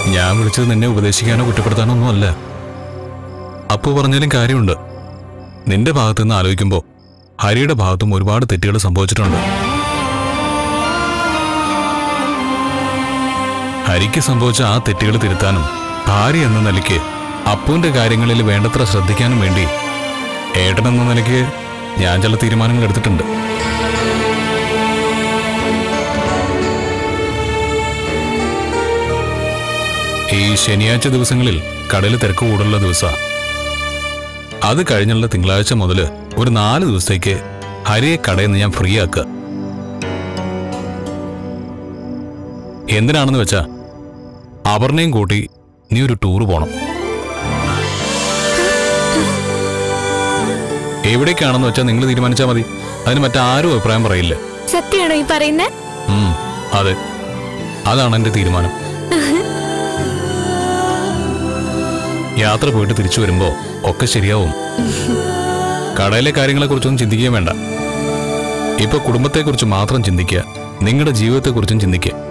ഞാൻ വിളിച്ചത് നിന്നെ ഉപദേശിക്കാനോ കുറ്റപ്പെടുത്താനോ ഒന്നും അല്ല അപ്പു പറഞ്ഞാലും കാര്യമുണ്ട് നിന്റെ ഭാഗത്തു നിന്ന് ആലോചിക്കുമ്പോൾ ഹരിയുടെ ഭാഗത്തും ഒരുപാട് തെറ്റുകൾ സംഭവിച്ചിട്ടുണ്ട് ഹരിക്ക് സംഭവിച്ച ആ തെറ്റുകൾ തിരുത്താനും ഭാര്യ എന്ന നിലയ്ക്ക് അപ്പുവിന്റെ കാര്യങ്ങളിൽ വേണ്ടത്ര ശ്രദ്ധിക്കാനും വേണ്ടി ഏട്ടൻ എന്ന നിലയ്ക്ക് ഞാൻ ചില തീരുമാനങ്ങൾ എടുത്തിട്ടുണ്ട് ഈ ശനിയാഴ്ച ദിവസങ്ങളിൽ കടയിൽ തിരക്ക് കൂടുതലുള്ള ദിവസമാണ് അത് കഴിഞ്ഞുള്ള തിങ്കളാഴ്ച മുതൽ ഒരു നാല് ദിവസത്തേക്ക് ഹരിയെ കടയിൽ നിന്ന് ഞാൻ ഫ്രീ ആക്കുക എന്തിനാണെന്ന് വെച്ചാ അപർണയും കൂട്ടി നീ ഒരു ടൂർ പോണം എവിടേക്കാണെന്ന് വെച്ചാൽ നിങ്ങൾ തീരുമാനിച്ചാൽ മതി അതിന് മറ്റാരും അഭിപ്രായം പറയില്ല സത്യമാണോ ഈ പറയുന്നേ ഉം, അതെ അതാണ് എന്റെ തീരുമാനം യാത്ര പോയിട്ട് തിരിച്ചു വരുമ്പോ ഒക്കെ ശരിയാവും കടയിലെ കാര്യങ്ങളെക്കുറിച്ചൊന്നും ചിന്തിക്കുകയും വേണ്ട ഇപ്പൊ കുടുംബത്തെക്കുറിച്ച് മാത്രം ചിന്തിക്കുക നിങ്ങളുടെ ജീവിതത്തെക്കുറിച്ചും ചിന്തിക്കുക